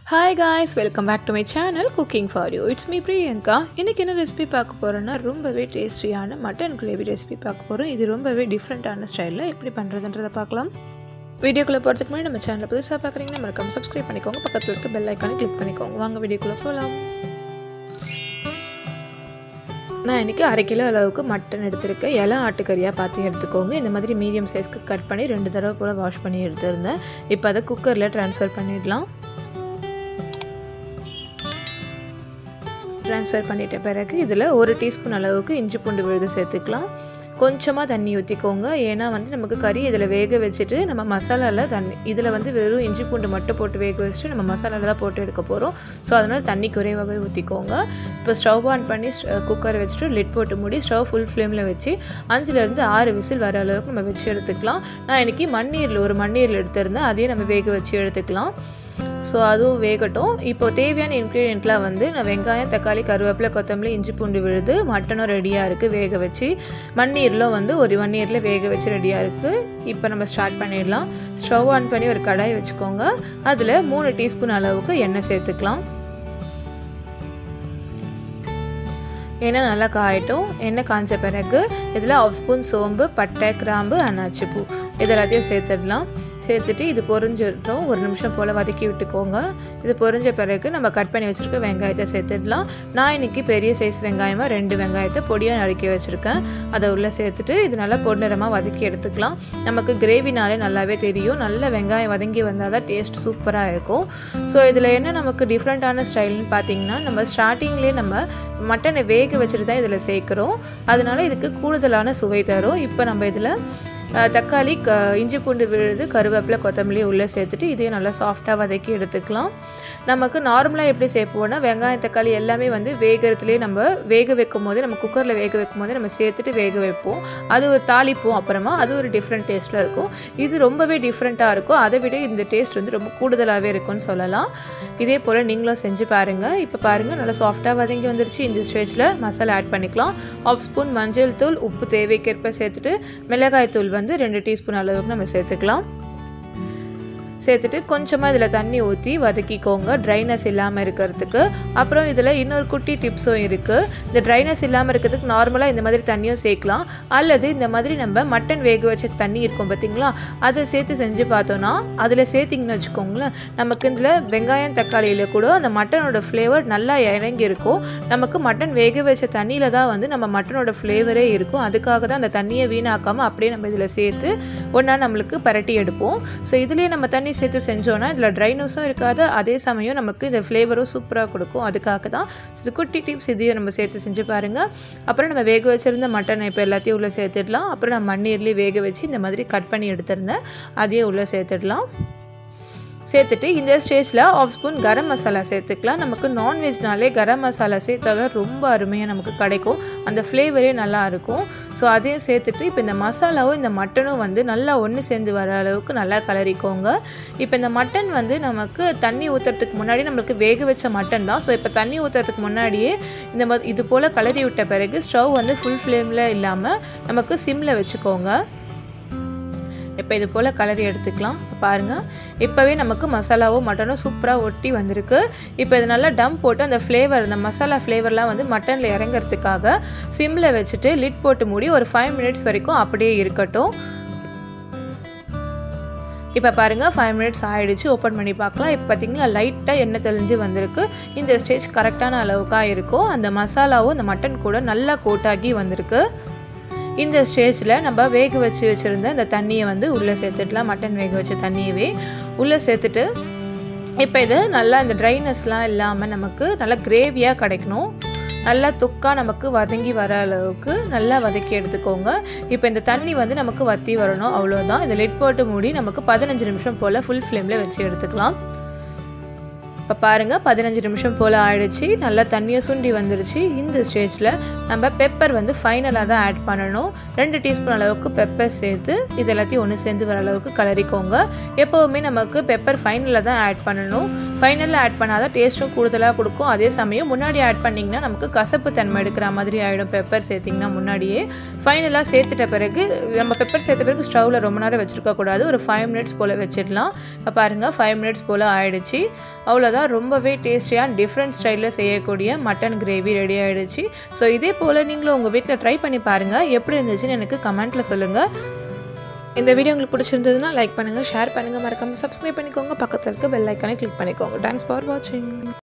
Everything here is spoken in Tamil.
hi guys welcome back to my channel cooking for you it's me Priyanka இன்றைக்கி என்ன ரெசிபி பார்க்க போகிறோன்னா ரொம்பவே டேஸ்டியான மட்டன் கிரேவி ரெசிபி பார்க்க போகிறோம் இது ரொம்பவே டிஃப்ரெண்ட்டான ஸ்டைலில் எப்படி பண்ணுறதுன்றதை பார்க்கலாம் வீடியோக்குள்ளே போகிறதுக்கு முன்னாடி நம்ம சேனலை புதுசாக பார்க்குறீங்கன்னா மறக்காம சப்ஸ்கிரைப் பண்ணிக்கோங்க பக்கத்தில் இருக்க பெல் ஐக்கானை கிளிக் பண்ணிக்கோங்க வாங்க வீடியோக்குள்ளே போகலாம் நான் இன்றைக்கி அரை கிலோ அளவுக்கு மட்டன் எடுத்திருக்கேன் இலை ஆட்டுக்கறியாக பார்த்து எடுத்துக்கோங்க இந்த மாதிரி மீடியம் சைஸ்க்கு கட் பண்ணி ரெண்டு தடவை போல் வாஷ் பண்ணி எடுத்திருந்தேன் இப்போ அதை குக்கரில் ட்ரான்ஸ்ஃபர் பண்ணிடலாம் ட்ரான்ஸ்ஃபர் பண்ணிட்ட பிறகு இதில் ஒரு டீஸ்பூன் அளவுக்கு இஞ்சி பூண்டு விழுது சேர்த்துக்கலாம் கொஞ்சமாக தண்ணி ஊற்றிக்கோங்க ஏன்னா வந்து நமக்கு கறி இதில் வேக வச்சுட்டு நம்ம மசாலாவில் தண்ணி இதில் வந்து வெறும் இஞ்சி பூண்டு மட்டும் போட்டு வேக வச்சுட்டு நம்ம மசாலாவில் தான் போட்டு எடுக்க போகிறோம் ஸோ அதனால் தண்ணி குறைவாகவே ஊற்றிக்கோங்க இப்போ ஸ்டவ் ஆன் பண்ணி குக்கரை வச்சுட்டு லிட் போட்டு மூடி ஸ்டவ் ஃபுல் ஃப்ளேமில் வச்சு அஞ்சுலேருந்து ஆறு விசில் வர அளவுக்கு நம்ம வச்சு எடுத்துக்கலாம் நான் இன்றைக்கி மண்ணீரில் ஒரு மண்ணீரில் எடுத்திருந்தேன் அதையும் நம்ம வேக வச்சு எடுத்துக்கலாம் ஸோ அதுவும் வேகட்டும் இப்போ தேவையான இன்க்ரீடியண்ட்லாம் வந்து நான் வெங்காயம் தக்காளி கருவேப்பிலை கொத்தமல்லி இஞ்சி பூண்டு விழுது மட்டனும் ரெடியாக இருக்குது வேக வச்சு மண்ணீரில் வந்து ஒரு ஒன் இயரில் வேக வச்சு ரெடியாக இருக்குது இப்போ நம்ம ஸ்டார்ட் பண்ணிடலாம் ஸ்டவ் ஆன் பண்ணி ஒரு கடாய் வச்சுக்கோங்க அதில் மூணு டீஸ்பூன் அளவுக்கு எண்ணெய் சேர்த்துக்கலாம் எண்ணெய் நல்லா காயட்டும் எண்ணெய் காய்ஞ்ச பிறகு இதில் ஆஃப் ஸ்பூன் சோம்பு பட்டை கிராம்பு அன்னாச்சி பூ இது எல்லாத்தையும் சேர்த்துடலாம் சேர்த்துட்டு இது பொரிஞ்சிட்டோம் ஒரு நிமிஷம் போல் வதக்கி விட்டுக்கோங்க இது பொரிஞ்ச பிறகு நம்ம கட் பண்ணி வச்சுருக்க வெங்காயத்தை சேர்த்துடலாம் நான் இன்றைக்கி பெரிய சைஸ் வெங்காயமாக ரெண்டு வெங்காயத்தை பொடியாக நறுக்கி வச்சுருக்கேன் அதை உள்ளே சேர்த்துட்டு இது நல்லா பொன்னிறமாக வதக்கி எடுத்துக்கலாம் நமக்கு கிரேவினாலே நல்லாவே தெரியும் நல்ல வெங்காயம் வதங்கி வந்தால் தான் டேஸ்ட் சூப்பராக இருக்கும் ஸோ இதில் என்ன நமக்கு டிஃப்ரெண்ட்டான ஸ்டைல்னு பார்த்தீங்கன்னா நம்ம ஸ்டார்டிங்லேயே நம்ம மட்டனை வேக வச்சுட்டு தான் இதில் சேர்க்குறோம் அதனால் இதுக்கு கூடுதலான சுவை தரும் இப்போ நம்ம இதில் தக்காளி க இஞ்சி பூண்டு விழுது கருவேப்பிலை கொத்தமல்லி உள்ளே சேர்த்துட்டு இதையும் நல்லா சாஃப்டாக வதக்கி எடுத்துக்கலாம் நமக்கு நார்மலாக எப்படி சேர்ப்போம்னா வெங்காயம் தக்காளி எல்லாமே வந்து வேகிறதுலேயே நம்ம வேக வைக்கும் போது நம்ம குக்கரில் வேக வைக்கும் போது நம்ம சேர்த்துட்டு வேக வைப்போம் அது ஒரு தாளிப்போம் அப்புறமா அது ஒரு டிஃப்ரெண்ட் டேஸ்ட்டில் இருக்கும் இது ரொம்பவே டிஃப்ரெண்ட்டாக இருக்கும் அதை விட இந்த டேஸ்ட் வந்து ரொம்ப கூடுதலாகவே இருக்கும்னு சொல்லலாம் இதே போல் நீங்களும் செஞ்சு பாருங்கள் இப்போ பாருங்கள் நல்லா சாஃப்டாக வதங்கி வந்துருச்சு இந்த ஸ்டேஜில் மசாலா ஆட் பண்ணிக்கலாம் ஆஃப் ஸ்பூன் மஞ்சள் தூள் உப்பு தேவைக்கேற்ப சேர்த்துட்டு மிளகாய் தூள் வந்து ரெண்டு டீஸ்பூன் அளவுக்கு நம்ம சேர்த்துக்கலாம் சேர்த்துட்டு கொஞ்சமாக இதில் தண்ணி ஊற்றி வதக்கிக்கோங்க ட்ரைனஸ் இல்லாமல் இருக்கிறதுக்கு அப்புறம் இதில் இன்னொரு குட்டி டிப்ஸும் இருக்குது இந்த ட்ரைனஸ் இல்லாமல் இருக்கிறதுக்கு நார்மலாக இந்த மாதிரி தண்ணியும் சேர்க்கலாம் அல்லது இந்த மாதிரி நம்ம மட்டன் வேக வச்ச தண்ணி இருக்கும் பார்த்திங்களா அதை சேர்த்து செஞ்சு பார்த்தோன்னா அதில் சேர்த்திங்கன்னு வச்சுக்கோங்களேன் நமக்கு இதில் வெங்காயம் தக்காளியில் கூட அந்த மட்டனோட ஃப்ளேவர் நல்லா இறங்கி இருக்கும் நமக்கு மட்டன் வேக வச்ச தண்ணியில் தான் வந்து நம்ம மட்டனோட ஃப்ளேவரே இருக்கும் அதுக்காக தான் அந்த தண்ணியை வீணாக்காமல் அப்படியே நம்ம இதில் சேர்த்து ஒன்றா நம்மளுக்கு பரட்டி எடுப்போம் ஸோ இதுலேயே நம்ம தண்ணி சேர்த்து செஞ்சோன்னா இதில் ட்ரைனஸும் இருக்காது அதே சமயம் நமக்கு இந்த ஃப்ளேவரும் சூப்பராக கொடுக்கும் அதுக்காக தான் இது குட்டி டிப்ஸ் இதையும் நம்ம சேர்த்து செஞ்சு பாருங்கள் அப்புறம் நம்ம வேக வச்சுருந்த மட்டனை இப்போ எல்லாத்தையும் உள்ளே சேர்த்துடலாம் அப்புறம் நான் மண்ணீர்லேயே வேக வச்சு இந்த மாதிரி கட் பண்ணி எடுத்திருந்தேன் அதையும் உள்ளே சேர்த்துடலாம் சேர்த்துட்டு இந்த ஸ்டேஜில் ஆஃப் ஸ்பூன் கரம் மசாலா சேர்த்துக்கலாம் நமக்கு நான்வெஜ்னாலே கரம் மசாலா சேர்த்தா தான் ரொம்ப அருமையாக நமக்கு கிடைக்கும் அந்த ஃப்ளேவரே நல்லா இருக்கும் ஸோ அதையும் சேர்த்துட்டு இப்போ இந்த மசாலாவும் இந்த மட்டனும் வந்து நல்லா ஒன்று சேர்ந்து வர அளவுக்கு நல்லா கலரிக்கோங்க இப்போ இந்த மட்டன் வந்து நமக்கு தண்ணி ஊற்றுறதுக்கு முன்னாடி நம்மளுக்கு வேக வச்ச மட்டன் தான் ஸோ இப்போ தண்ணி ஊற்றுறதுக்கு முன்னாடியே இந்த மாதிரி இது போல் கலரி விட்ட பிறகு ஸ்டவ் வந்து ஃபுல் ஃப்ளேமில் இல்லாமல் நமக்கு சிம்மில் வச்சுக்கோங்க இப்போ இது போல் கலரி எடுத்துக்கலாம் இப்போ பாருங்கள் இப்போவே நமக்கு மசாலாவும் மட்டனும் சூப்பராக ஒட்டி வந்திருக்கு இப்போ இது நல்லா டம் போட்டு அந்த ஃப்ளேவர் அந்த மசாலா ஃப்ளேவர்லாம் வந்து மட்டனில் இறங்கிறதுக்காக சிம்மில் வச்சுட்டு லிட் போட்டு மூடி ஒரு ஃபைவ் மினிட்ஸ் வரைக்கும் அப்படியே இருக்கட்டும் இப்போ பாருங்கள் ஃபைவ் மினிட்ஸ் ஆகிடுச்சு ஓப்பன் பண்ணி பார்க்கலாம் இப்போ பார்த்திங்கன்னா லைட்டாக எண்ணெய் தெளிஞ்சு வந்திருக்கு இந்த ஸ்டேஜ் கரெக்டான அளவுக்காக இருக்கும் அந்த மசாலாவும் அந்த மட்டன் கூட நல்லா கோட்டாகி வந்திருக்கு இந்த ஸ்டேஜில் நம்ம வேக வச்சு வச்சுருந்த இந்த தண்ணியை வந்து உள்ளே சேர்த்துடலாம் மட்டன் வேக வச்ச தண்ணியவே உள்ளே சேர்த்துட்டு இப்போ இது நல்லா இந்த ட்ரைனஸ்லாம் இல்லாமல் நமக்கு நல்லா கிரேவியாக கிடைக்கணும் நல்லா தொக்காக நமக்கு வதங்கி வர அளவுக்கு நல்லா வதக்கி எடுத்துக்கோங்க இப்போ இந்த தண்ணி வந்து நமக்கு வற்றி வரணும் அவ்வளோதான் இந்த லெட் போட்டு மூடி நமக்கு பதினஞ்சு நிமிஷம் போல் ஃபுல் ஃப்ளேமில் வச்சு எடுத்துக்கலாம் இப்போ பாருங்கள் பதினஞ்சு நிமிஷம் போல் ஆயிடுச்சு நல்லா தண்ணியை சுண்டி வந்துருச்சு இந்த ஸ்டேஜில் நம்ம பெப்பர் வந்து ஃபைனலாக தான் ஆட் பண்ணணும் ரெண்டு டீஸ்பூன் அளவுக்கு பெப்பர் சேர்த்து இது எல்லாத்தையும் ஒன்று சேர்ந்து வர அளவுக்கு கலரிக்கோங்க எப்போவுமே நமக்கு பெப்பர் ஃபைனலில் தான் ஆட் பண்ணணும் ஃபைனலில் ஆட் பண்ணால் தான் டேஸ்ட்டும் கூடுதலாக கொடுக்கும் அதே சமயம் முன்னாடி ஆட் பண்ணிங்கன்னா நமக்கு கசப்பு தன்மை எடுக்கிற மாதிரி ஆகிடும் பெப்பர் சேர்த்திங்கன்னா முன்னாடியே ஃபைனலாக சேர்த்துட்ட பிறகு நம்ம பெப்பர் சேர்த்த பிறகு ஸ்டவ்வில் ரொம்ப நேரம் வச்சுருக்கக்கூடாது ஒரு ஃபைவ் மினிட்ஸ் போல் வச்சிடலாம் இப்போ பாருங்கள் ஃபைவ் மினிட்ஸ் போல் ஆயிடுச்சு அவ்வளோதான் அவ்வளோதான் ரொம்பவே டேஸ்டியாக டிஃப்ரெண்ட் ஸ்டைலில் செய்யக்கூடிய மட்டன் கிரேவி ரெடி ஆகிடுச்சு ஸோ இதே போல் நீங்களும் உங்கள் வீட்டில் ட்ரை பண்ணி பாருங்கள் எப்படி இருந்துச்சுன்னு எனக்கு கமெண்ட்டில் சொல்லுங்கள் இந்த வீடியோ உங்களுக்கு பிடிச்சிருந்ததுன்னா லைக் பண்ணுங்கள் ஷேர் பண்ணுங்கள் மறக்காமல் சப்ஸ்கிரைப் பண்ணிக்கோங்க பக்கத்தில் இருக்க பெல் ஐக்கானே கிளிக் பண்ணிக்கோங்க தேங்க்ஸ் ஃபார் வாட்சிங்